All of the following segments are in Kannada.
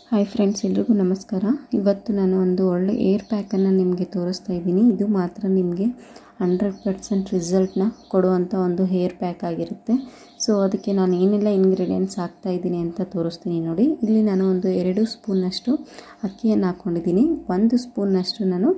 ಹಾಯ್ ಫ್ರೆಂಡ್ಸ್ ಎಲ್ರಿಗೂ ನಮಸ್ಕಾರ ಇವತ್ತು ನಾನು ಒಂದು ಒಳ್ಳೆ ಏರ್ ಪ್ಯಾಕನ್ನು ನಿಮಗೆ ತೋರಿಸ್ತಾ ಇದ್ದೀನಿ ಇದು ಮಾತ್ರ ನಿಮಗೆ ಹಂಡ್ರೆಡ್ ಪರ್ಸೆಂಟ್ ರಿಸಲ್ಟ್ನ ಕೊಡುವಂಥ ಒಂದು ಹೇರ್ ಪ್ಯಾಕ್ ಆಗಿರುತ್ತೆ ಸೊ ಅದಕ್ಕೆ ನಾನು ಏನೆಲ್ಲ ಇಂಗ್ರೀಡಿಯೆಂಟ್ಸ್ ಹಾಕ್ತಾ ಇದ್ದೀನಿ ಅಂತ ತೋರಿಸ್ತೀನಿ ನೋಡಿ ಇಲ್ಲಿ ನಾನು ಒಂದು ಎರಡು ಸ್ಪೂನ್ನಷ್ಟು ಅಕ್ಕಿಯನ್ನು ಹಾಕ್ಕೊಂಡಿದ್ದೀನಿ ಒಂದು ಸ್ಪೂನ್ನಷ್ಟು ನಾನು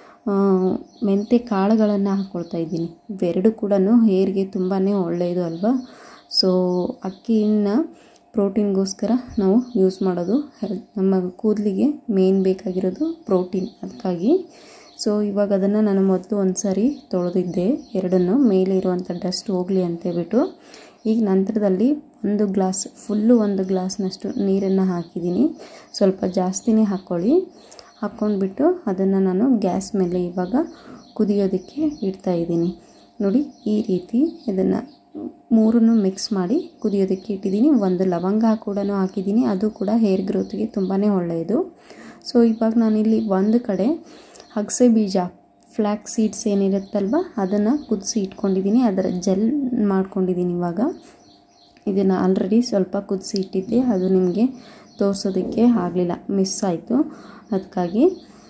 ಮೆಂತೆ ಕಾಳುಗಳನ್ನು ಹಾಕ್ಕೊಳ್ತಾ ಇದ್ದೀನಿ ಇವೆರಡು ಕೂಡ ಹೇರ್ಗೆ ತುಂಬಾ ಒಳ್ಳೆಯದು ಅಲ್ವಾ ಸೊ ಅಕ್ಕಿಯನ್ನು ಪ್ರೋಟೀನ್ಗೋಸ್ಕರ ನಾವು ಯೂಸ್ ಮಾಡೋದು ಹೆಲ್ತ್ ನಮ್ಮ ಕೂದಲಿಗೆ ಮೇನ್ ಬೇಕಾಗಿರೋದು ಪ್ರೋಟೀನ್ ಅದಕ್ಕಾಗಿ ಸೊ ಇವಾಗ ಅದನ್ನು ನಾನು ಮೊದಲು ಒಂದು ಸಾರಿ ತೊಳೆದಿದ್ದೆ ಎರಡನ್ನು ಮೇಲೆ ಇರುವಂಥ ಡಸ್ಟ್ ಹೋಗಲಿ ಅಂತೇಳ್ಬಿಟ್ಟು ಈಗ ನಂತರದಲ್ಲಿ ಒಂದು ಗ್ಲಾಸ್ ಫುಲ್ಲು ಒಂದು ಗ್ಲಾಸ್ನಷ್ಟು ನೀರನ್ನು ಹಾಕಿದ್ದೀನಿ ಸ್ವಲ್ಪ ಜಾಸ್ತಿನೇ ಹಾಕ್ಕೊಳ್ಳಿ ಹಾಕ್ಕೊಂಡ್ಬಿಟ್ಟು ಅದನ್ನು ನಾನು ಗ್ಯಾಸ್ ಮೇಲೆ ಇವಾಗ ಕುದಿಯೋದಕ್ಕೆ ಇಡ್ತಾ ಇದ್ದೀನಿ ನೋಡಿ ಈ ರೀತಿ ಇದನ್ನು ಮೂರನ್ನು ಮಿಕ್ಸ್ ಮಾಡಿ ಕುದಿಯೋದಕ್ಕೆ ಇಟ್ಟಿದ್ದೀನಿ ಒಂದು ಲವಂಗ ಕೂಡ ಹಾಕಿದ್ದೀನಿ ಅದು ಕೂಡ ಹೇರ್ ಗ್ರೋತ್ಗೆ ತುಂಬಾ ಒಳ್ಳೆಯದು ಸೊ ಇವಾಗ ನಾನಿಲ್ಲಿ ಒಂದು ಕಡೆ ಅಗಸೆ ಬೀಜ ಫ್ಲ್ಯಾಕ್ ಸೀಡ್ಸ್ ಏನಿರುತ್ತಲ್ವ ಅದನ್ನು ಕುದಿಸಿ ಇಟ್ಕೊಂಡಿದ್ದೀನಿ ಅದರ ಜೆಲ್ ಮಾಡ್ಕೊಂಡಿದ್ದೀನಿ ಇವಾಗ ಇದನ್ನು ಆಲ್ರೆಡಿ ಸ್ವಲ್ಪ ಕುದಿಸಿ ಇಟ್ಟಿದ್ದೆ ಅದು ನಿಮಗೆ ತೋರಿಸೋದಕ್ಕೆ ಆಗಲಿಲ್ಲ ಮಿಸ್ ಆಯಿತು ಅದಕ್ಕಾಗಿ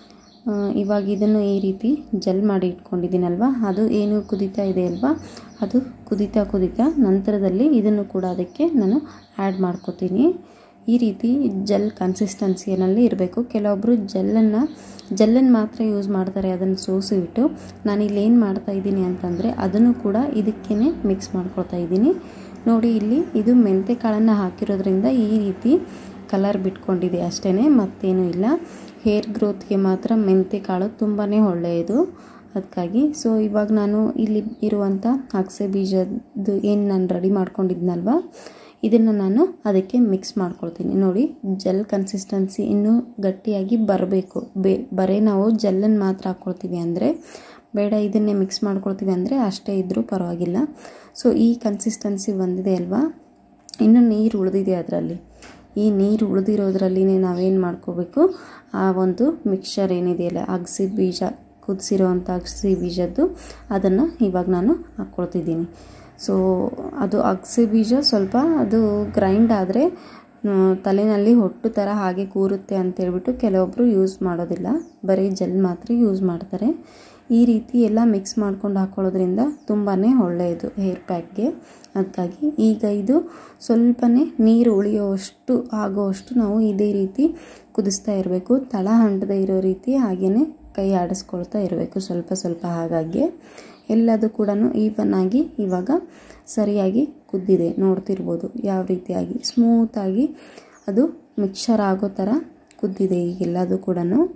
ಇವಾಗ ಇದನ್ನು ಈ ರೀತಿ ಜೆಲ್ ಮಾಡಿ ಇಟ್ಕೊಂಡಿದ್ದೀನಲ್ವ ಅದು ಏನು ಕುದೀತಾ ಇದೆ ಅಲ್ವಾ ಅದು ಕುದೀತಾ ಕುದೀತಾ ನಂತರದಲ್ಲಿ ಇದನ್ನು ಕೂಡ ಅದಕ್ಕೆ ನಾನು ಆ್ಯಡ್ ಮಾಡ್ಕೋತೀನಿ ಈ ರೀತಿ ಜೆಲ್ ಕನ್ಸಿಸ್ಟೆನ್ಸಿಯಲ್ಲಿ ಇರಬೇಕು ಕೆಲವೊಬ್ಬರು ಜೆಲ್ಲನ್ನು ಜೆಲ್ಲನ್ನು ಮಾತ್ರ ಯೂಸ್ ಮಾಡ್ತಾರೆ ಅದನ್ನು ಸೋಸಿಬಿಟ್ಟು ನಾನಿಲ್ಲಿ ಏನು ಮಾಡ್ತಾ ಇದ್ದೀನಿ ಅಂತಂದರೆ ಅದನ್ನು ಕೂಡ ಇದಕ್ಕೇ ಮಿಕ್ಸ್ ಮಾಡ್ಕೊಳ್ತಾ ಇದ್ದೀನಿ ನೋಡಿ ಇಲ್ಲಿ ಇದು ಮೆಂತೆ ಕಾಳನ್ನು ಹಾಕಿರೋದ್ರಿಂದ ಈ ರೀತಿ ಕಲರ್ ಬಿಟ್ಕೊಂಡಿದೆ ಅಷ್ಟೇ ಮತ್ತೇನೂ ಇಲ್ಲ ಹೇರ್ ಗ್ರೋತ್ಗೆ ಮಾತ್ರ ಮೆಂತೆ ಕಾಳು ತುಂಬಾ ಒಳ್ಳೆಯದು ಅದಕ್ಕಾಗಿ ಸೊ ಇವಾಗ ನಾನು ಇಲ್ಲಿ ಇರುವಂಥ ಅಗಸೆ ಬೀಜದ್ದು ಏನು ನಾನು ರೆಡಿ ಮಾಡ್ಕೊಂಡಿದ್ನಲ್ವ ಇದನ್ನು ನಾನು ಅದಕ್ಕೆ ಮಿಕ್ಸ್ ಮಾಡ್ಕೊಳ್ತೀನಿ ನೋಡಿ ಜೆಲ್ ಕನ್ಸಿಸ್ಟೆನ್ಸಿ ಇನ್ನೂ ಗಟ್ಟಿಯಾಗಿ ಬರಬೇಕು ಬೇ ಬರೀ ನಾವು ಜೆಲ್ಲನ್ನು ಮಾತ್ರ ಹಾಕ್ಕೊಳ್ತೀವಿ ಅಂದರೆ ಬೇಡ ಇದನ್ನೇ ಮಿಕ್ಸ್ ಮಾಡ್ಕೊಳ್ತೀವಿ ಅಂದರೆ ಅಷ್ಟೇ ಇದ್ದರೂ ಪರವಾಗಿಲ್ಲ ಸೊ ಈ ಕನ್ಸಿಸ್ಟೆನ್ಸಿ ಬಂದಿದೆ ಅಲ್ವಾ ಇನ್ನು ನೀರು ಉಳಿದಿದೆ ಅದರಲ್ಲಿ ಈ ನೀರು ಉಳಿದಿರೋದ್ರಲ್ಲಿನೇ ನಾವೇನು ಮಾಡ್ಕೋಬೇಕು ಆ ಒಂದು ಮಿಕ್ಸರ್ ಏನಿದೆಯಲ್ಲ ಅಗಸಿ ಬೀಜ ಕುದಿಸಿರೋವಂಥ ಅಗಸಿ ಬೀಜದ್ದು ಅದನ್ನು ಇವಾಗ ನಾನು ಹಾಕ್ಕೊಳ್ತಿದ್ದೀನಿ ಸೊ ಅದು ಅಗಸೆ ಬೀಜ ಸ್ವಲ್ಪ ಅದು ಗ್ರೈಂಡ್ ಆದರೆ ತಲೆಯಲ್ಲಿ ಹೊಟ್ಟು ಥರ ಹಾಗೆ ಕೂರುತ್ತೆ ಅಂತೇಳ್ಬಿಟ್ಟು ಕೆಲವೊಬ್ಬರು ಯೂಸ್ ಮಾಡೋದಿಲ್ಲ ಬರೀ ಜೆಲ್ ಮಾತ್ರ ಯೂಸ್ ಮಾಡ್ತಾರೆ ಈ ರೀತಿ ಎಲ್ಲ ಮಿಕ್ಸ್ ಮಾಡ್ಕೊಂಡು ಹಾಕ್ಕೊಳ್ಳೋದ್ರಿಂದ ತುಂಬಾ ಒಳ್ಳೆಯದು ಹೇರ್ ಪ್ಯಾಕ್ಗೆ ಅದಕ್ಕಾಗಿ ಈಗ ಇದು ಸ್ವಲ್ಪನೇ ನೀರು ಉಳಿಯೋವಷ್ಟು ಆಗೋವಷ್ಟು ನಾವು ಇದೇ ರೀತಿ ಕುದಿಸ್ತಾ ಇರಬೇಕು ತಳ ಹಂಡದೇ ಇರೋ ರೀತಿ ಹಾಗೆಯೇ ಕೈ ಆಡಿಸ್ಕೊಳ್ತಾ ಇರಬೇಕು ಸ್ವಲ್ಪ ಸ್ವಲ್ಪ ಹಾಗಾಗಿ ಎಲ್ಲದು ಕೂಡ ಈವನ್ ಆಗಿ ಇವಾಗ ಸರಿಯಾಗಿ ಕುದ್ದಿದೆ ನೋಡ್ತಿರ್ಬೋದು ಯಾವ ರೀತಿಯಾಗಿ ಸ್ಮೂತಾಗಿ ಅದು ಮಿಕ್ಸರ್ ಆಗೋ ಥರ ಕುದ್ದಿದೆ ಈಗೆಲ್ಲದು ಕೂಡ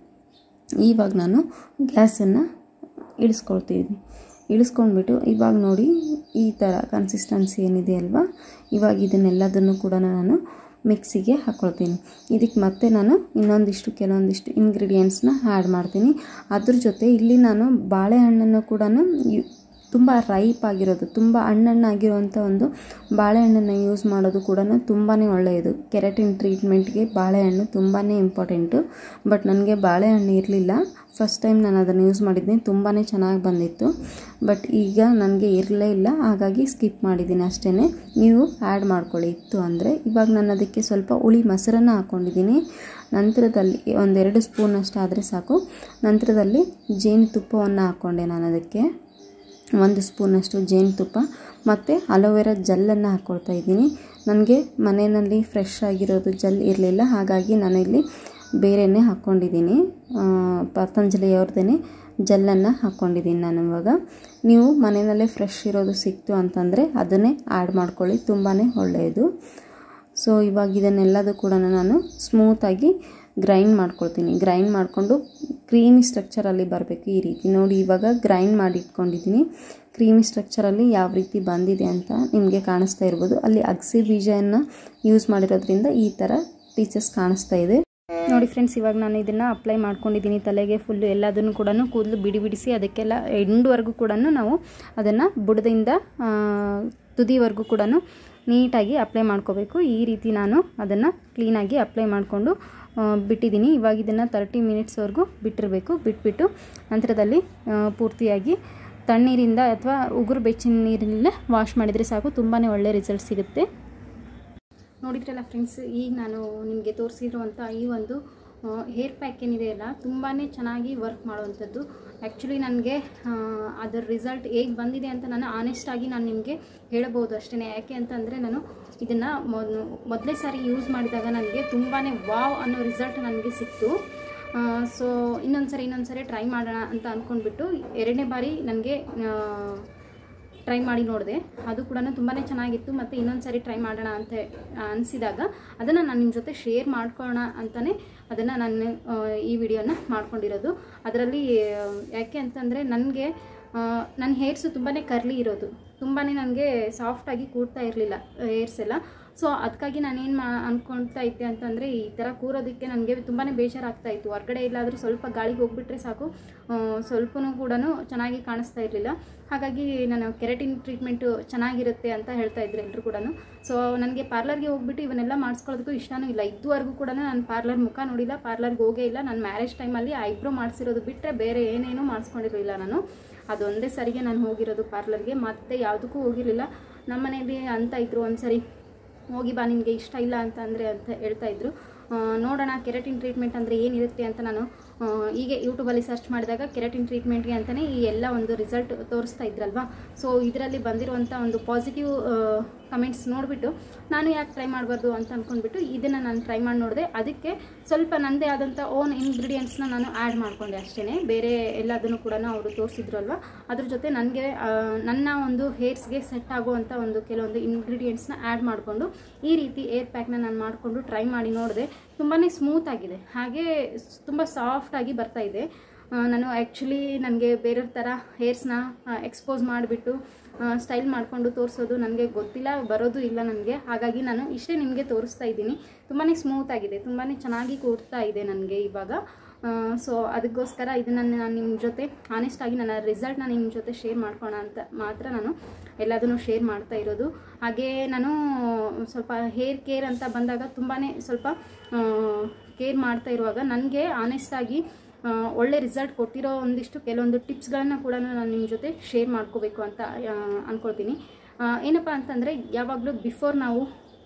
ಇವಾಗ ನಾನು ಗ್ಯಾಸನ್ನು ಇಳಿಸ್ಕೊಳ್ತಿದ್ದೀನಿ ಇಳಿಸ್ಕೊಂಡ್ಬಿಟ್ಟು ಇವಾಗ ನೋಡಿ ಈ ಥರ ಕನ್ಸಿಸ್ಟೆನ್ಸಿ ಏನಿದೆ ಅಲ್ವಾ ಇವಾಗ ಇದನ್ನೆಲ್ಲದನ್ನು ಕೂಡ ನಾನು ಮಿಕ್ಸಿಗೆ ಹಾಕ್ಕೊಳ್ತೀನಿ ಇದಕ್ಕೆ ಮತ್ತೆ ನಾನು ಇನ್ನೊಂದಿಷ್ಟು ಕೆಲವೊಂದಿಷ್ಟು ಇಂಗ್ರೀಡಿಯೆಂಟ್ಸ್ನ ಆ್ಯಡ್ ಮಾಡ್ತೀನಿ ಅದ್ರ ಜೊತೆ ಇಲ್ಲಿ ನಾನು ಬಾಳೆಹಣ್ಣನ್ನು ಕೂಡ ತುಂಬ ರೈಪ್ ಆಗಿರೋದು ತುಂಬ ಹಣ್ಣಣ್ಣಾಗಿರೋವಂಥ ಒಂದು ಬಾಳೆಹಣ್ಣನ್ನು ಯೂಸ್ ಮಾಡೋದು ಕೂಡ ತುಂಬಾ ಒಳ್ಳೆಯದು ಕೆರೆಟಿನ್ ಟ್ರೀಟ್ಮೆಂಟ್ಗೆ ಬಾಳೆಹಣ್ಣು ತುಂಬಾ ಇಂಪಾರ್ಟೆಂಟು ಬಟ್ ನನಗೆ ಬಾಳೆಹಣ್ಣು ಇರಲಿಲ್ಲ ಫಸ್ಟ್ ಟೈಮ್ ನಾನು ಅದನ್ನು ಯೂಸ್ ಮಾಡಿದ್ದೀನಿ ತುಂಬಾ ಚೆನ್ನಾಗಿ ಬಂದಿತ್ತು ಬಟ್ ಈಗ ನನಗೆ ಇರಲೇ ಇಲ್ಲ ಹಾಗಾಗಿ ಸ್ಕಿಪ್ ಮಾಡಿದ್ದೀನಿ ಅಷ್ಟೇ ನೀವು ಆ್ಯಡ್ ಮಾಡ್ಕೊಳ್ಳಿ ಇತ್ತು ಅಂದರೆ ಇವಾಗ ನಾನು ಅದಕ್ಕೆ ಸ್ವಲ್ಪ ಹುಳಿ ಮೊಸರನ್ನು ಹಾಕ್ಕೊಂಡಿದ್ದೀನಿ ನಂತರದಲ್ಲಿ ಒಂದೆರಡು ಸ್ಪೂನಷ್ಟು ಆದರೆ ಸಾಕು ನಂತರದಲ್ಲಿ ಜೇನುತುಪ್ಪವನ್ನು ಹಾಕ್ಕೊಂಡೆ ನಾನು ಅದಕ್ಕೆ ಒಂದು ಸ್ಪೂನಷ್ಟು ಜೇನುತುಪ್ಪ ಮತ್ತು ಅಲೋವೆರಾ ಜೆಲ್ಲನ್ನು ಹಾಕ್ಕೊಳ್ತಾ ಇದ್ದೀನಿ ನನಗೆ ಮನೆಯಲ್ಲಿ ಫ್ರೆಶ್ ಆಗಿರೋದು ಜೆಲ್ ಇರಲಿಲ್ಲ ಹಾಗಾಗಿ ನಾನಿಲ್ಲಿ ಬೇರೆಯೇ ಹಾಕ್ಕೊಂಡಿದ್ದೀನಿ ಪತಂಜಲಿಯವ್ರದ್ದೇ ಜೆಲ್ಲನ್ನು ಹಾಕ್ಕೊಂಡಿದ್ದೀನಿ ನಾನು ಇವಾಗ ನೀವು ಮನೆಯಲ್ಲೇ ಫ್ರೆಶ್ ಇರೋದು ಸಿಕ್ತು ಅಂತಂದರೆ ಅದನ್ನೇ ಆ್ಯಡ್ ಮಾಡ್ಕೊಳ್ಳಿ ತುಂಬಾ ಒಳ್ಳೆಯದು ಸೊ ಇವಾಗ ಇದನ್ನೆಲ್ಲದು ಕೂಡ ನಾನು ಸ್ಮೂತಾಗಿ ಗ್ರೈಂಡ್ ಮಾಡ್ಕೊಳ್ತೀನಿ ಗ್ರೈಂಡ್ ಮಾಡಿಕೊಂಡು ಕ್ರೀಮಿ ಸ್ಟ್ರಕ್ಚರಲ್ಲಿ ಬರಬೇಕು ಈ ರೀತಿ ನೋಡಿ ಇವಾಗ ಗ್ರೈಂಡ್ ಮಾಡಿ ಇಟ್ಕೊಂಡಿದ್ದೀನಿ ಕ್ರೀಮಿ ಸ್ಟ್ರಕ್ಚರಲ್ಲಿ ಯಾವ ರೀತಿ ಬಂದಿದೆ ಅಂತ ನಿಮಗೆ ಕಾಣಿಸ್ತಾ ಇರ್ಬೋದು ಅಲ್ಲಿ ಅಗಸೆ ಬೀಜವನ್ನು ಯೂಸ್ ಮಾಡಿರೋದ್ರಿಂದ ಈ ಥರ ಪೀಸಸ್ ಕಾಣಿಸ್ತಾ ಇದೆ ನೋಡಿ ಫ್ರೆಂಡ್ಸ್ ಇವಾಗ ನಾನು ಇದನ್ನು ಅಪ್ಲೈ ಮಾಡ್ಕೊಂಡಿದ್ದೀನಿ ತಲೆಗೆ ಫುಲ್ಲು ಎಲ್ಲದನ್ನು ಕೂಡ ಕೂದಲು ಬಿಡಿ ಬಿಡಿಸಿ ಅದಕ್ಕೆಲ್ಲ ಎಂಡ್ವರೆಗೂ ಕೂಡ ನಾವು ಅದನ್ನು ಬುಡದಿಂದ ತುದಿವರೆಗೂ ಕೂಡ ನೀಟಾಗಿ ಅಪ್ಲೈ ಮಾಡ್ಕೋಬೇಕು ಈ ರೀತಿ ನಾನು ಅದನ್ನು ಕ್ಲೀನಾಗಿ ಅಪ್ಲೈ ಮಾಡಿಕೊಂಡು ಬಿಟ್ಟಿದ್ದೀನಿ ಇವಾಗ ಇದನ್ನು ತರ್ಟಿ ಮಿನಿಟ್ಸ್ವರೆಗೂ ಬಿಟ್ಟಿರಬೇಕು ಬಿಟ್ಬಿಟ್ಟು ನಂತರದಲ್ಲಿ ಪೂರ್ತಿಯಾಗಿ ತಣ್ಣೀರಿಂದ ಅಥವಾ ಉಗುರು ಬೆಚ್ಚಿನ ನೀರಿನಲ್ಲೇ ವಾಶ್ ಮಾಡಿದರೆ ಸಾಕು ತುಂಬಾ ಒಳ್ಳೆ ರಿಸಲ್ಟ್ ಸಿಗುತ್ತೆ ನೋಡಿದ್ರಲ್ಲ ಫ್ರೆಂಡ್ಸ್ ಈಗ ನಾನು ನಿಮಗೆ ತೋರಿಸಿರುವಂಥ ಈ ಒಂದು ಹೇರ್ ಪ್ಯಾಕ್ ಏನಿದೆ ಅಲ್ಲ ತುಂಬಾ ಚೆನ್ನಾಗಿ ವರ್ಕ್ ಮಾಡುವಂಥದ್ದು ಆ್ಯಕ್ಚುಲಿ ನನಗೆ ಅದರ ರಿಸಲ್ಟ್ ಹೇಗೆ ಬಂದಿದೆ ಅಂತ ನಾನು ಆನೆಸ್ಟಾಗಿ ನಾನು ನಿಮಗೆ ಹೇಳಬಹುದು ಅಷ್ಟೇ ಯಾಕೆ ಅಂತಂದರೆ ನಾನು ಇದನ್ನು ಮೊದಲೇ ಸಾರಿ ಯೂಸ್ ಮಾಡಿದಾಗ ನನಗೆ ತುಂಬಾ ವಾವ್ ಅನ್ನೋ ರಿಸಲ್ಟ್ ನನಗೆ ಸಿಕ್ತು ಸೊ ಇನ್ನೊಂದು ಸರಿ ಇನ್ನೊಂದು ಸರಿ ಟ್ರೈ ಮಾಡೋಣ ಅಂತ ಅಂದ್ಕೊಂಡ್ಬಿಟ್ಟು ಎರಡನೇ ಬಾರಿ ನನಗೆ ಟ್ರೈ ಮಾಡಿ ನೋಡಿದೆ ಅದು ಕೂಡ ತುಂಬಾ ಚೆನ್ನಾಗಿತ್ತು ಮತ್ತು ಇನ್ನೊಂದು ಸಾರಿ ಟ್ರೈ ಮಾಡೋಣ ಅಂತ ಅನಿಸಿದಾಗ ಅದನ್ನು ನಾನು ನಿಮ್ಮ ಜೊತೆ ಶೇರ್ ಮಾಡ್ಕೊಳ್ಳೋಣ ಅಂತಲೇ ಅದನ್ನು ನಾನು ಆ, ಈ ವಿಡಿಯೋನ ಮಾಡ್ಕೊಂಡಿರೋದು ಅದರಲ್ಲಿ ಆ, ಯಾಕೆ ಅಂತಂದರೆ ನನಗೆ ನನ್ನ ಹೇರ್ಸು ತುಂಬಾ ಕರ್ಲಿ ಇರೋದು ತುಂಬಾ ನನಗೆ ಸಾಫ್ಟಾಗಿ ಕೂಡ್ತಾ ಇರಲಿಲ್ಲ ಹೇರ್ಸ್ ಎಲ್ಲ ಸೊ ಅದಕ್ಕಾಗಿ ನಾನೇನು ಮಾ ಅಂದ್ಕೊಳ್ತಾ ಇದ್ದೆ ಅಂತಂದರೆ ಈ ಥರ ಕೂರೋದಕ್ಕೆ ನನಗೆ ತುಂಬಾ ಬೇಜಾರಾಗ್ತಾ ಇತ್ತು ಹೊರಗಡೆ ಎಲ್ಲಾದರೂ ಸ್ವಲ್ಪ ಗಾಳಿಗೆ ಹೋಗ್ಬಿಟ್ರೆ ಸಾಕು ಸ್ವಲ್ಪನೂ ಕೂಡ ಚೆನ್ನಾಗಿ ಕಾಣಿಸ್ತಾ ಇರಲಿಲ್ಲ ಹಾಗಾಗಿ ನಾನು ಕೆರೆಟಿನ್ ಟ್ರೀಟ್ಮೆಂಟು ಚೆನ್ನಾಗಿರುತ್ತೆ ಅಂತ ಹೇಳ್ತಾ ಇದ್ರು ಎಲ್ಲರೂ ಕೂಡ ಸೊ ನನಗೆ ಪಾರ್ಲರ್ಗೆ ಹೋಗ್ಬಿಟ್ಟು ಇವನ್ನೆಲ್ಲ ಮಾಡಿಸ್ಕೊಳ್ಳೋದಕ್ಕೂ ಇಷ್ಟನೂ ಇಲ್ಲ ಇದುವರೆಗೂ ಕೂಡ ನಾನು ಪಾರ್ಲರ್ ಮುಖ ನೋಡಿಲ್ಲ ಪಾರ್ಲರ್ಗೆ ಹೋಗೇ ಇಲ್ಲ ನಾನು ಮ್ಯಾರೇಜ್ ಟೈಮಲ್ಲಿ ಐಬ್ರೋ ಮಾಡಿಸಿರೋದು ಬಿಟ್ಟರೆ ಬೇರೆ ಏನೇನೂ ಮಾಡಿಸ್ಕೊಂಡಿರಲಿಲ್ಲ ನಾನು ಅದೊಂದೇ ಸರಿಗೆ ನಾನು ಹೋಗಿರೋದು ಪಾರ್ಲರ್ಗೆ ಮತ್ತೆ ಯಾವುದಕ್ಕೂ ಹೋಗಿರಲಿಲ್ಲ ನಮ್ಮ ಮನೇಲಿ ಅಂತ ಇದ್ರು ಒಂದ್ಸರಿ ಹೋಗಿ ಬಾ ನಿನಗೆ ಇಷ್ಟ ಇಲ್ಲ ಅಂತ ಅಂದರೆ ಅಂತ ಹೇಳ್ತಾ ಇದ್ರು ಆ, ನೋಡೋಣ ಕೆರೆಟಿನ್ ಟ್ರೀಟ್ಮೆಂಟ್ ಅಂದರೆ ಏನಿರುತ್ತೆ ಅಂತ ನಾನು ಆ, ಹೀಗೆ ಯೂಟ್ಯೂಬಲ್ಲಿ ಸರ್ಚ್ ಮಾಡಿದಾಗ ಕೆರೆಟಿನ್ ಟ್ರೀಟ್ಮೆಂಟ್ಗೆ ಅಂತಲೇ ಈ ಎಲ್ಲ ಒಂದು ರಿಸಲ್ಟ್ ತೋರಿಸ್ತಾ ಇದ್ರಲ್ವಾ ಸೊ ಇದರಲ್ಲಿ ಬಂದಿರುವಂಥ ಒಂದು ಪಾಸಿಟಿವ್ ಕಮೆಂಟ್ಸ್ ನೋಡಿಬಿಟ್ಟು ನಾನು ಯಾಕೆ ಟ್ರೈ ಮಾಡಬಾರ್ದು ಅಂತ ಅಂದ್ಕೊಂಡ್ಬಿಟ್ಟು ಇದನ್ನು ನಾನು ಟ್ರೈ ಮಾಡಿ ನೋಡಿದೆ ಅದಕ್ಕೆ ಸ್ವಲ್ಪ ನನ್ನದೇ ಆದಂಥ ಓನ್ ಇಂಗ್ರೀಡಿಯೆಂಟ್ಸ್ನ ನಾನು ಆ್ಯಡ್ ಮಾಡಿಕೊಂಡೆ ಅಷ್ಟೇ ಬೇರೆ ಎಲ್ಲದನ್ನು ಕೂಡ ಅವರು ತೋರಿಸಿದ್ರು ಅಲ್ವಾ ಅದ್ರ ಜೊತೆ ನನಗೆ ನನ್ನ ಒಂದು ಹೇರ್ಸ್ಗೆ ಸೆಟ್ ಆಗುವಂಥ ಒಂದು ಕೆಲವೊಂದು ಇಂಗ್ರೀಡಿಯೆಂಟ್ಸ್ನ ಆ್ಯಡ್ ಮಾಡಿಕೊಂಡು ಈ ರೀತಿ ಏರ್ ಪ್ಯಾಕ್ನ ನಾನು ಮಾಡಿಕೊಂಡು ಟ್ರೈ ಮಾಡಿ ನೋಡಿದೆ ತುಂಬಾ ಸ್ಮೂತ್ ಆಗಿದೆ ಹಾಗೆ ತುಂಬ ಸಾಫ್ಟಾಗಿ ಬರ್ತಾ ಇದೆ ಆ, ನಾನು ಆ್ಯಕ್ಚುಲಿ ನನಗೆ ಬೇರೆ ಥರ ಹೇರ್ಸ್ನ ಎಕ್ಸ್ಪೋಸ್ ಮಾಡಿಬಿಟ್ಟು ಸ್ಟೈಲ್ ಮಾಡಿಕೊಂಡು ತೋರಿಸೋದು ನನಗೆ ಗೊತ್ತಿಲ್ಲ ಬರೋದು ಇಲ್ಲ ನನಗೆ ಹಾಗಾಗಿ ನಾನು ಇಷ್ಟೇ ನಿಮಗೆ ತೋರಿಸ್ತಾ ಇದ್ದೀನಿ ತುಂಬಾ ಸ್ಮೂತ್ ಆಗಿದೆ ತುಂಬಾ ಚೆನ್ನಾಗಿ ಕೂರ್ತಾ ಇದೆ ನನಗೆ ಇವಾಗ ಸೊ ಅದಕ್ಕೋಸ್ಕರ ಇದನ್ನು ನಾನು ನಿಮ್ಮ ಜೊತೆ ಆನೆಸ್ಟಾಗಿ ನನ್ನ ರಿಸಲ್ಟ್ನ ನಿಮ್ಮ ಜೊತೆ ಶೇರ್ ಮಾಡ್ಕೋಣ ಅಂತ ಮಾತ್ರ ನಾನು ಎಲ್ಲದನ್ನು ಶೇರ್ ಮಾಡ್ತಾ ಇರೋದು ಹಾಗೆ ನಾನು ಸ್ವಲ್ಪ ಹೇರ್ ಕೇರ್ ಅಂತ ಬಂದಾಗ ತುಂಬಾ ಸ್ವಲ್ಪ ಕೇರ್ ಮಾಡ್ತಾ ಇರುವಾಗ ನನಗೆ ಆನೆಸ್ಟಾಗಿ ಆ, ಒಳ್ಳೆ ರಿಸಲ್ಟ್ ಕೊಟ್ಟಿರೋ ಒಂದಿಷ್ಟು ಕೆಲವೊಂದು ಟಿಪ್ಸ್ಗಳನ್ನು ಕೂಡ ನಾನು ನಿಮ್ಮ ಜೊತೆ ಶೇರ್ ಮಾಡ್ಕೋಬೇಕು ಅಂತ ಆ, ಅಂದ್ಕೊಳ್ತೀನಿ ಆ, ಏನಪ್ಪ ಅಂತಂದರೆ ಯಾವಾಗಲೂ ಬಿಫೋರ್ ನಾವು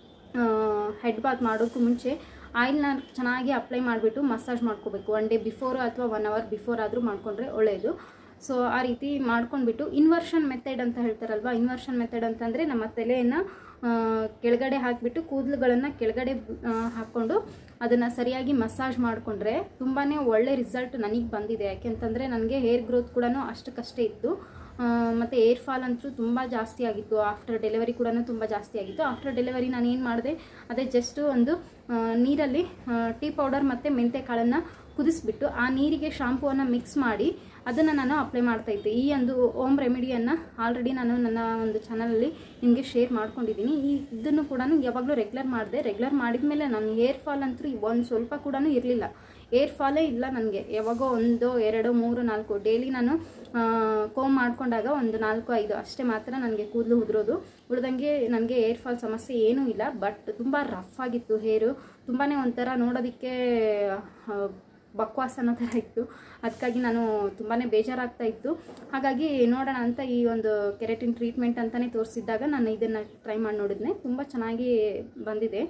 ಹೆಡ್ ಬಾತ್ ಮಾಡೋಕ್ಕೂ ಮುಂಚೆ ಆಯಿಲ್ನ ಚೆನ್ನಾಗಿ ಅಪ್ಲೈ ಮಾಡಿಬಿಟ್ಟು ಮಸಾಜ್ ಮಾಡ್ಕೋಬೇಕು ಒನ್ ಡೇ ಬಿಫೋರ್ ಅಥವಾ ಒನ್ ಅವರ್ ಬಿಫೋರ್ ಆದರೂ ಮಾಡಿಕೊಂಡ್ರೆ ಒಳ್ಳೆಯದು ಸೊ ಆ ರೀತಿ ಮಾಡ್ಕೊಂಡ್ಬಿಟ್ಟು ಇನ್ವರ್ಷನ್ ಮೆಥಡ್ ಅಂತ ಹೇಳ್ತಾರಲ್ವ ಇನ್ವರ್ಷನ್ ಮೆಥಡ್ ಅಂತಂದರೆ ನಮ್ಮ ತಲೆಯನ್ನು ಆ, ಕೆಳಗಡೆ ಹಾಕಿಬಿಟ್ಟು ಕೂದಲುಗಳನ್ನು ಕೆಳಗಡೆ ಆ, ಹಾಕ್ಕೊಂಡು ಅದನ್ನು ಸರಿಯಾಗಿ ಮಸಾಜ್ ಮಾಡಿಕೊಂಡ್ರೆ ತುಂಬಾ ಒಳ್ಳೆ ರಿಸಲ್ಟ್ ನನಗೆ ಬಂದಿದೆ ಯಾಕೆಂತಂದರೆ ನನಗೆ ಹೇರ್ ಗ್ರೋತ್ ಕೂಡ ಅಷ್ಟಕ್ಕಷ್ಟೇ ಇತ್ತು ಆ, ಮತ್ತು ಏರ್ ಫಾಲ್ ಅಂತೂ ತುಂಬ ಜಾಸ್ತಿ ಆಗಿತ್ತು ಆಫ್ಟರ್ ಡೆಲಿವರಿ ಕೂಡ ತುಂಬ ಜಾಸ್ತಿ ಆಗಿತ್ತು ಆಫ್ಟರ್ ಡೆಲಿವರಿ ನಾನು ಏನು ಮಾಡಿದೆ ಅದೇ ಜಸ್ಟ್ ಒಂದು ಆ, ನೀರಲ್ಲಿ ಟೀ ಪೌಡರ್ ಮತ್ತು ಮೆಂತೆ ಕಾಳನ್ನು ಕುದಿಸ್ಬಿಟ್ಟು ಆ ನೀರಿಗೆ ಶಾಂಪೂವನ್ನು ಮಿಕ್ಸ್ ಮಾಡಿ ಅದನ್ನು ನಾನು ಅಪ್ಲೈ ಮಾಡ್ತಾ ಇದ್ದೆ ಈ ಒಂದು ಓಮ್ ರೆಮಿಡಿಯನ್ನು ಆಲ್ರೆಡಿ ನಾನು ನನ್ನ ಒಂದು ಚಾನಲಲ್ಲಿ ನಿಮಗೆ ಶೇರ್ ಮಾಡ್ಕೊಂಡಿದ್ದೀನಿ ಈ ಇದನ್ನು ಕೂಡ ಯಾವಾಗಲೂ ರೆಗ್ಯುಲರ್ ಮಾಡಿದೆ ರೆಗ್ಯುಲರ್ ಮಾಡಿದ ಮೇಲೆ ನನ್ನ ಹೇರ್ ಫಾಲ್ ಅಂತೂ ಒಂದು ಸ್ವಲ್ಪ ಕೂಡ ಇರಲಿಲ್ಲ ಏರ್ ಫಾಲೇ ಇಲ್ಲ ನನಗೆ ಯಾವಾಗೋ ಒಂದು ಎರಡು ಮೂರು ನಾಲ್ಕು ಡೈಲಿ ನಾನು ಕೋಮ್ ಮಾಡ್ಕೊಂಡಾಗ ಒಂದು ನಾಲ್ಕು ಐದು ಅಷ್ಟೇ ಮಾತ್ರ ನನಗೆ ಕೂದಲು ಉದುರೋದು ಉಳ್ದಂಗೆ ನನಗೆ ಏರ್ ಫಾಲ್ ಸಮಸ್ಯೆ ಏನೂ ಇಲ್ಲ ಬಟ್ ತುಂಬ ರಫ್ ಆಗಿತ್ತು ಹೇರು ತುಂಬಾ ಒಂಥರ ನೋಡೋದಕ್ಕೆ ಆ, ಬಕ್ವಾಸ್ ಅನ್ನೋ ಥರ ಇತ್ತು ಅದಕ್ಕಾಗಿ ನಾನು ತುಂಬಾ ಬೇಜಾರಾಗ್ತಾ ಇತ್ತು ಹಾಗಾಗಿ ನೋಡೋಣ ಅಂತ ಈ ಒಂದು ಕೆರೆಟಿನ್ ಟ್ರೀಟ್ಮೆಂಟ್ ಅಂತಲೇ ತೋರಿಸಿದ್ದಾಗ ನಾನು ಇದನ್ನು ಟ್ರೈ ಮಾಡಿ ನೋಡಿದ್ನೆ ತುಂಬ ಚೆನ್ನಾಗಿ ಬಂದಿದೆ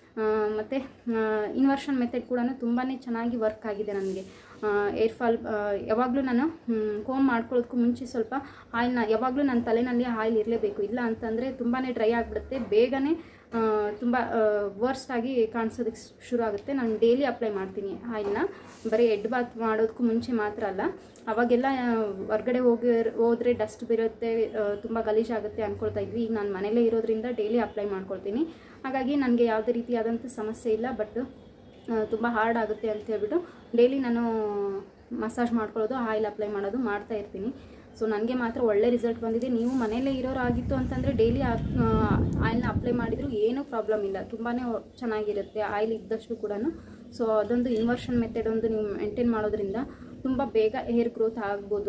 ಮತ್ತು ಇನ್ವರ್ಷನ್ ಮೆಥಡ್ ಕೂಡ ತುಂಬಾ ಚೆನ್ನಾಗಿ ವರ್ಕ್ ಆಗಿದೆ ನನಗೆ ಏರ್ ಫಾಲ್ ಯಾವಾಗಲೂ ನಾನು ಕೋಮ್ ಮಾಡ್ಕೊಳ್ಳೋದಕ್ಕೂ ಮುಂಚೆ ಸ್ವಲ್ಪ ಆಯಿಲ್ನ ಯಾವಾಗಲೂ ನನ್ನ ತಲೆನಲ್ಲಿ ಆಯಿಲ್ ಇರಲೇಬೇಕು ಇಲ್ಲ ಅಂತಂದರೆ ತುಂಬಾ ಡ್ರೈ ಆಗಿಬಿಡುತ್ತೆ ಬೇಗನೆ ತುಂಬ ವರ್ಸ್ಟ್ ಆಗಿ ಕಾಣಿಸೋದಕ್ಕೆ ಶುರು ಆಗುತ್ತೆ ನಾನು ಡೈಲಿ ಅಪ್ಲೈ ಮಾಡ್ತೀನಿ ಆಯಿಲ್ನ ಬರೀ ಎಡ್ ಬಾತ್ ಮಾಡೋದಕ್ಕೂ ಮುಂಚೆ ಮಾತ್ರ ಅಲ್ಲ ಅವಾಗೆಲ್ಲ ಆ, ಹೊರ್ಗಡೆ ಹೋಗಿ ಹೋದರೆ ಡಸ್ಟ್ ಬೀರುತ್ತೆ ತುಂಬ ಗಲೀಜಾಗುತ್ತೆ ಅಂದ್ಕೊಳ್ತಾ ಇದ್ವಿ ಈಗ ನಾನು ಮನೇಲೇ ಇರೋದ್ರಿಂದ ಡೈಲಿ ಅಪ್ಲೈ ಮಾಡ್ಕೊಳ್ತೀನಿ ಹಾಗಾಗಿ ನನಗೆ ಯಾವುದೇ ರೀತಿಯಾದಂಥ ಸಮಸ್ಯೆ ಇಲ್ಲ ಬಟ್ ತುಂಬ ಹಾರ್ಡ್ ಆಗುತ್ತೆ ಅಂತ ಹೇಳ್ಬಿಟ್ಟು ಡೈಲಿ ನಾನು ಮಸಾಜ್ ಮಾಡ್ಕೊಳ್ಳೋದು ಆಯಿಲ್ ಅಪ್ಲೈ ಮಾಡೋದು ಮಾಡ್ತಾ ಇರ್ತೀನಿ ಸೊ ನನಗೆ ಮಾತ್ರ ಒಳ್ಳೆ ರಿಸಲ್ಟ್ ಬಂದಿದೆ ನೀವು ಮನೆಯಲ್ಲೇ ಇರೋರು ಆಗಿತ್ತು ಅಂತಂದರೆ ಡೈಲಿ ಆಯಿಲ್ನ ಅಪ್ಲೈ ಮಾಡಿದರೂ ಏನೂ ಪ್ರಾಬ್ಲಮ್ ಇಲ್ಲ ತುಂಬಾ ಚೆನ್ನಾಗಿರುತ್ತೆ ಆಯಿಲ್ ಇದ್ದಷ್ಟು ಕೂಡ ಸೊ ಅದೊಂದು ಇನ್ವರ್ಷನ್ ಮೆಥಡ್ ಒಂದು ನೀವು ಮೇಂಟೈನ್ ಮಾಡೋದ್ರಿಂದ ತುಂಬ ಬೇಗ ಹೇರ್ ಗ್ರೋತ್ ಆಗ್ಬೋದು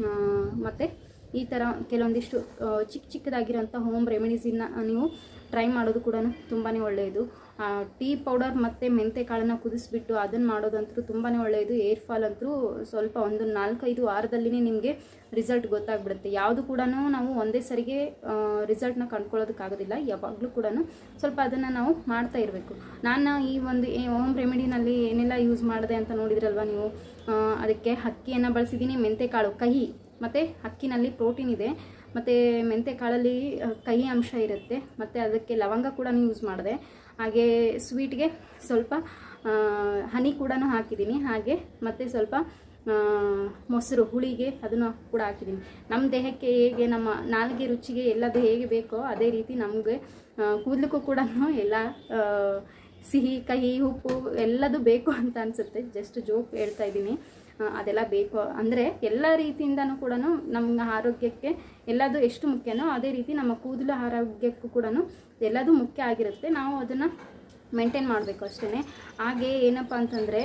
ಮತ್ತು ಈ ಥರ ಕೆಲವೊಂದಿಷ್ಟು ಆ, ಚಿಕ್ಕ ಚಿಕ್ಕದಾಗಿರೋಂಥ ಹೋಮ್ ರೆಮಿಡೀಸನ್ನ ನೀವು ಟ್ರೈ ಮಾಡೋದು ಕೂಡ ತುಂಬಾ ಒಳ್ಳೆಯದು ಟೀ ಪೌಡರ್ ಮತ್ತು ಮೆಂತೆ ಕಾಳನ್ನು ಕುದಿಸ್ಬಿಟ್ಟು ಅದನ್ನು ಮಾಡೋದಂತೂ ತುಂಬಾ ಒಳ್ಳೆಯದು ಏರ್ ಫಾಲ್ ಅಂತೂ ಸ್ವಲ್ಪ ಒಂದು ನಾಲ್ಕೈದು ವಾರದಲ್ಲಿನೇ ನಿಮಗೆ ರಿಸಲ್ಟ್ ಗೊತ್ತಾಗ್ಬಿಡುತ್ತೆ ಯಾವುದು ಕೂಡ ನಾವು ಒಂದೇ ಸರಿಗೆ ರಿಸಲ್ಟ್ನ ಕಂಡ್ಕೊಳ್ಳೋದಕ್ಕಾಗೋದಿಲ್ಲ ಯಾವಾಗಲೂ ಕೂಡ ಸ್ವಲ್ಪ ಅದನ್ನು ನಾವು ಮಾಡ್ತಾ ಇರಬೇಕು ನಾನು ಈ ಒಂದು ಹೋಮ್ ರೆಮಿಡಿನಲ್ಲಿ ಏನೆಲ್ಲ ಯೂಸ್ ಮಾಡಿದೆ ಅಂತ ನೋಡಿದ್ರಲ್ವ ನೀವು ಆ, ಅದಕ್ಕೆ ಅಕ್ಕಿಯನ್ನು ಬಳಸಿದ್ದೀನಿ ಮೆಂತೆ ಕಾಳು ಕಹಿ ಮತ್ತು ಅಕ್ಕಿನಲ್ಲಿ ಪ್ರೋಟೀನ್ ಇದೆ ಮತ್ತು ಮೆಂತೆ ಕಾಳಲ್ಲಿ ಆ, ಕಹಿ ಅಂಶ ಇರುತ್ತೆ ಮತ್ತು ಅದಕ್ಕೆ ಲವಂಗ ಕೂಡ ಯೂಸ್ ಮಾಡಿದೆ ಹಾಗೆ ಸ್ವೀಟ್ಗೆ ಸ್ವಲ್ಪ ಆ, ಹನಿ ಕೂಡ ಹಾಕಿದ್ದೀನಿ ಹಾಗೆ ಮತ್ತು ಸ್ವಲ್ಪ ಆ, ಮೊಸರು ಹುಳಿಗೆ ಅದನ್ನು ಕೂಡ ಹಾಕಿದ್ದೀನಿ ನಮ್ಮ ದೇಹಕ್ಕೆ ಹೇಗೆ ನಮ್ಮ ನಾಲಿಗೆ ರುಚಿಗೆ ಎಲ್ಲದು ಹೇಗೆ ಬೇಕೋ ಅದೇ ರೀತಿ ನಮಗೆ ಕೂದಲಿಕ್ಕೂ ಕೂಡ ಎಲ್ಲ ಆ, ಸಿಹಿ ಕಹಿ ಉಪ್ಪು ಎಲ್ಲದು ಬೇಕು ಅಂತ ಅನಿಸುತ್ತೆ ಜಸ್ಟ್ ಜೋಕ್ ಹೇಳ್ತಾ ಇದ್ದೀನಿ ಆ, ಅದೆಲ್ಲ ಬೇಕು ಅಂದರೆ ಎಲ್ಲ ರೀತಿಯಿಂದನೂ ಕೂಡ ನಮ್ಮ ಆರೋಗ್ಯಕ್ಕೆ ಎಲ್ಲದು ಎಷ್ಟು ಮುಖ್ಯನೋ ಅದೇ ರೀತಿ ನಮ್ಮ ಕೂದಲು ಆರೋಗ್ಯಕ್ಕೂ ಕೂಡ ಎಲ್ಲದೂ ಮುಖ್ಯ ಆಗಿರುತ್ತೆ ನಾವು ಅದನ್ನು ಮೇಂಟೈನ್ ಮಾಡಬೇಕು ಅಷ್ಟೇ ಹಾಗೆ ಏನಪ್ಪ ಅಂತಂದರೆ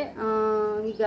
ಈಗ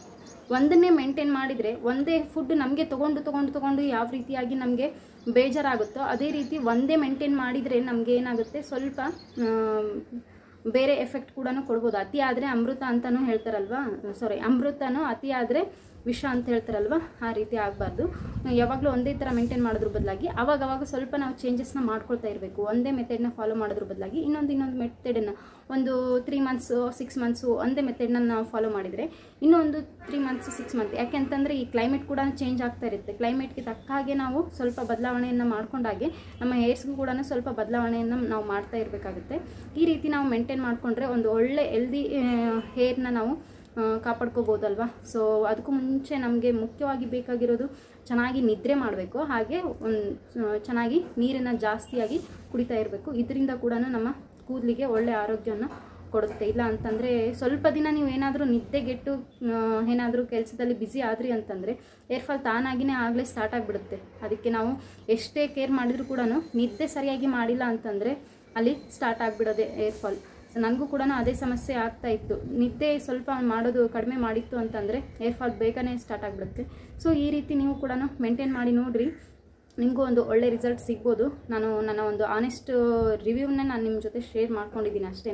ಒಂದನ್ನೇ ಮೇಂಟೈನ್ ಮಾಡಿದರೆ ಒಂದೇ ಫುಡ್ ನಮಗೆ ತೊಗೊಂಡು ತೊಗೊಂಡು ತೊಗೊಂಡು ಯಾವ ರೀತಿಯಾಗಿ ನಮಗೆ ಬೇಜಾರಾಗುತ್ತೋ ಅದೇ ರೀತಿ ಒಂದೇ ಮೇಂಟೈನ್ ಮಾಡಿದರೆ ನಮಗೆ ಏನಾಗುತ್ತೆ ಸ್ವಲ್ಪ ಆಮ್, ಬೇರೆ ಎಫೆಕ್ಟ್ ಕೂಡ ಕೊಡ್ಬೋದು ಅತಿ ಆದರೆ ಅಮೃತ ಅಂತಲೂ ಹೇಳ್ತಾರಲ್ವಾ ಸಾರಿ ಅಮೃತನೂ ಅತಿ ಆದರೆ ವಿಷ ಅಂತ ಹೇಳ್ತಾರಲ್ವ ಆ ರೀತಿ ಆಗಬಾರ್ದು ಯಾವಾಗಲೂ ಒಂದೇ ಥರ ಮೇಂಟೈನ್ ಮಾಡೋದ್ರ ಬದಲಾಗಿ ಅವಾಗ ಅವಾಗ ಸ್ವಲ್ಪ ನಾವು ಚೇಂಜಸ್ನ ಮಾಡ್ಕೊಳ್ತಾ ಇರಬೇಕು ಒಂದೇ ಮೆಥಡ್ನ ಫಾಲೋ ಮಾಡೋದ್ರ ಬದಲಾಗಿ ಇನ್ನೊಂದು ಇನ್ನೊಂದು ಮೆಥಡನ್ನು ಒಂದು ತ್ರೀ ಮಂತ್ಸು ಸಿಕ್ಸ್ ಮಂತ್ಸು ಒಂದೇ ಮೆಥಡ್ನ ನಾವು ಫಾಲೋ ಮಾಡಿದರೆ ಇನ್ನೊಂದು ತ್ರೀ ಮಂತ್ಸ್ ಸಿಕ್ಸ್ ಮಂತ್ ಯಾಕೆಂತಂದರೆ ಈ ಕ್ಲೈಮೇಟ್ ಕೂಡ ಚೇಂಜ್ ಆಗ್ತಾ ಇರುತ್ತೆ ಕ್ಲೈಮೇಟ್ಗೆ ತಕ್ಕ ಹಾಗೆ ನಾವು ಸ್ವಲ್ಪ ಬದಲಾವಣೆಯನ್ನು ಮಾಡ್ಕೊಂಡಾಗೆ ನಮ್ಮ ಹೇರ್ಸ್ಗೂ ಕೂಡ ಸ್ವಲ್ಪ ಬದಲಾವಣೆಯನ್ನು ನಾವು ಮಾಡ್ತಾ ಇರಬೇಕಾಗುತ್ತೆ ಈ ರೀತಿ ನಾವು ಮೇಂಟೈನ್ ಮಾಡಿಕೊಂಡ್ರೆ ಒಂದು ಒಳ್ಳೆ ಎಲ್ದಿ ಹೇರ್ನ ನಾವು ಆ, ಕಾಪಾಡ್ಕೋಬೋದಲ್ವಾ ಸೊ ಅದಕ್ಕೂ ಮುಂಚೆ ನಮಗೆ ಮುಖ್ಯವಾಗಿ ಬೇಕಾಗಿರೋದು ಚೆನ್ನಾಗಿ ನಿದ್ರೆ ಮಾಡಬೇಕು ಹಾಗೆ ಒಂದು ಚೆನ್ನಾಗಿ ನೀರನ್ನು ಜಾಸ್ತಿಯಾಗಿ ಕುಡಿತಾ ಇರಬೇಕು ಇದರಿಂದ ಕೂಡ ನಮ್ಮ ಕೂದಲಿಗೆ ಒಳ್ಳೆ ಆರೋಗ್ಯವನ್ನು ಕೊಡುತ್ತೆ ಇಲ್ಲ ಅಂತಂದರೆ ಸ್ವಲ್ಪ ದಿನ ನೀವು ಏನಾದರೂ ನಿದ್ದೆಗೆಟ್ಟು ಏನಾದರೂ ಕೆಲಸದಲ್ಲಿ ಬ್ಯುಸಿ ಆದ್ರಿ ಅಂತಂದರೆ ಏರ್ ಫಾಲ್ ತಾನಾಗಿಯೇ ಆಗಲೇ ಸ್ಟಾರ್ಟ್ ಆಗಿಬಿಡುತ್ತೆ ಅದಕ್ಕೆ ನಾವು ಎಷ್ಟೇ ಕೇರ್ ಮಾಡಿದರೂ ಕೂಡ ನಿದ್ದೆ ಸರಿಯಾಗಿ ಮಾಡಿಲ್ಲ ಅಂತಂದರೆ ಅಲ್ಲಿ ಸ್ಟಾರ್ಟ್ ಆಗಿಬಿಡೋದೆ ಏರ್ ಫಾಲ್ ಸೊ ನನಗೂ ಕೂಡ ಅದೇ ಸಮಸ್ಯೆ ಆಗ್ತಾ ಇತ್ತು ನಿದ್ದೆ ಸ್ವಲ್ಪ ಮಾಡೋದು ಕಡಿಮೆ ಮಾಡಿತ್ತು ಅಂತಂದರೆ ಏರ್ ಫಾಲ್ ಬೇಗನೆ ಸ್ಟಾರ್ಟ್ ಆಗಿಬಿಡುತ್ತೆ ಸೊ ಈ ರೀತಿ ನೀವು ಕೂಡ ಮೇಂಟೈನ್ ಮಾಡಿ ನೋಡಿರಿ ನಿಮಗೂ ಒಂದು ಒಳ್ಳೆ ರಿಸಲ್ಟ್ ಸಿಗ್ಬೋದು ನಾನು ನನ್ನ ಒಂದು ಆನೆಸ್ಟ್ ರಿವ್ಯೂವನ್ನ ನಾನು ನಿಮ್ಮ ಜೊತೆ ಶೇರ್ ಮಾಡ್ಕೊಂಡಿದ್ದೀನಿ ಅಷ್ಟೇ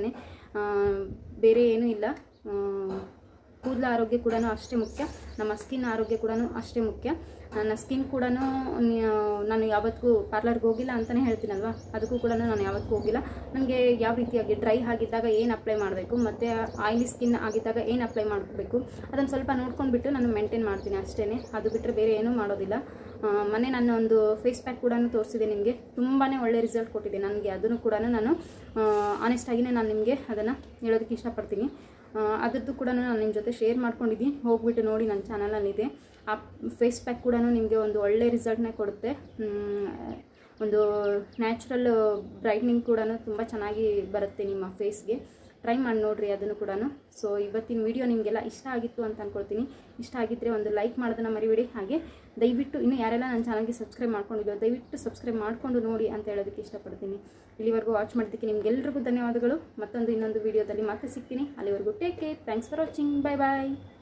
ಬೇರೆ ಏನೂ ಇಲ್ಲ ಕೂದಲ ಆರೋಗ್ಯ ಕೂಡ ಅಷ್ಟೇ ಮುಖ್ಯ ನಮ್ಮ ಸ್ಕಿನ್ ಆರೋಗ್ಯ ಕೂಡ ಅಷ್ಟೇ ಮುಖ್ಯ ನನ್ನ ಸ್ಕಿನ್ ಕೂಡ ನಾನು ಯಾವತ್ತಿಗೂ ಪಾರ್ಲರ್ಗೆ ಹೋಗಿಲ್ಲ ಅಂತಲೇ ಹೇಳ್ತೀನಲ್ವ ಅದಕ್ಕೂ ಕೂಡ ನಾನು ಯಾವತ್ತೂ ಹೋಗಿಲ್ಲ ನನಗೆ ಯಾವ ರೀತಿಯಾಗಿ ಡ್ರೈ ಆಗಿದ್ದಾಗ ಏನು ಅಪ್ಲೈ ಮಾಡಬೇಕು ಮತ್ತು ಆಯಿಲಿ ಸ್ಕಿನ್ ಆಗಿದ್ದಾಗ ಏನು ಅಪ್ಲೈ ಮಾಡಬೇಕು ಅದನ್ನು ಸ್ವಲ್ಪ ನೋಡ್ಕೊಂಡ್ಬಿಟ್ಟು ನಾನು ಮೇಂಟೈನ್ ಮಾಡ್ತೀನಿ ಅಷ್ಟೇ ಅದು ಬಿಟ್ಟರೆ ಬೇರೆ ಏನೂ ಮಾಡೋದಿಲ್ಲ ಆ, ಮೊನ್ನೆ ನಾನು ಒಂದು ಫೇಸ್ ಪ್ಯಾಕ್ ಕೂಡ ತೋರಿಸಿದೆ ನಿಮಗೆ ತುಂಬಾ ಒಳ್ಳೆ ರಿಸಲ್ಟ್ ಕೊಟ್ಟಿದೆ ನನಗೆ ಅದನ್ನು ಕೂಡ ನಾನು ಆನೆಸ್ಟಾಗಿಯೇ ನಾನು ನಿಮಗೆ ಅದನ್ನು ಹೇಳೋದಕ್ಕೆ ಇಷ್ಟಪಡ್ತೀನಿ ಆ, ಅದ್ರದ್ದು ಕೂಡ ನಾನು ನಿಮ್ಮ ಜೊತೆ ಶೇರ್ ಮಾಡ್ಕೊಂಡಿದ್ದೀನಿ ಹೋಗ್ಬಿಟ್ಟು ನೋಡಿ ನನ್ನ ಚಾನಲಲ್ಲಿದೆ ಆ ಫೇಸ್ ಪ್ಯಾಕ್ ಕೂಡ ನಿಮಗೆ ಒಂದು ಒಳ್ಳೆ ರಿಸಲ್ಟ್ನೇ ಕೊಡುತ್ತೆ ಮ್, ಒಂದು ನ್ಯಾಚುರಲ್ ಬ್ರೈಟ್ನಿಂಗ್ ಕೂಡ ತುಂಬ ಚೆನ್ನಾಗಿ ಬರುತ್ತೆ ನಿಮ್ಮ ಫೇಸ್ಗೆ ಟ್ರೈ ಮಾಡಿ ನೋಡಿರಿ ಅದನ್ನು ಕೂಡ ಸೊ ಇವತ್ತಿನ ವಿಡಿಯೋ ನಿಮಗೆಲ್ಲ ಇಷ್ಟ ಆಗಿತ್ತು ಅಂತ ಅಂದ್ಕೊಳ್ತೀನಿ ಇಷ್ಟ ಆಗಿದ್ದರೆ ಒಂದು ಲೈಕ್ ಮಾಡೋದನ್ನು ಮರಿಬೇಡಿ ಹಾಗೆ ದಯವಿಟ್ಟು ಇನ್ನು ಯಾರೆಲ್ಲ ನನ್ನ ಚಾನಲ್ಗೆ ಸಬ್ಸ್ಕ್ರೈಬ್ ಮಾಡ್ಕೊಂಡಿದ್ದೋ ದಯವಿಟ್ಟು ಸಬ್ಸ್ಕ್ರೈಬ್ ಮಾಡಿಕೊಂಡು ನೋಡಿ ಅಂತ ಹೇಳೋದಕ್ಕೆ ಇಷ್ಟಪಡ್ತೀನಿ ಇಲ್ಲಿವರೆಗೂ ವಾಚ್ ಮಾಡಿದ್ದಕ್ಕೆ ನಿಮ್ಗೆಲ್ರಿಗೂ ಧನ್ಯವಾದಗಳು ಮತ್ತೊಂದು ಇನ್ನೊಂದು ವಿಡಿಯೋದಲ್ಲಿ ಮತ್ತೆ ಸಿಗ್ತೀನಿ ಅಲ್ಲಿವರೆಗೂ take care thanks for watching bye bye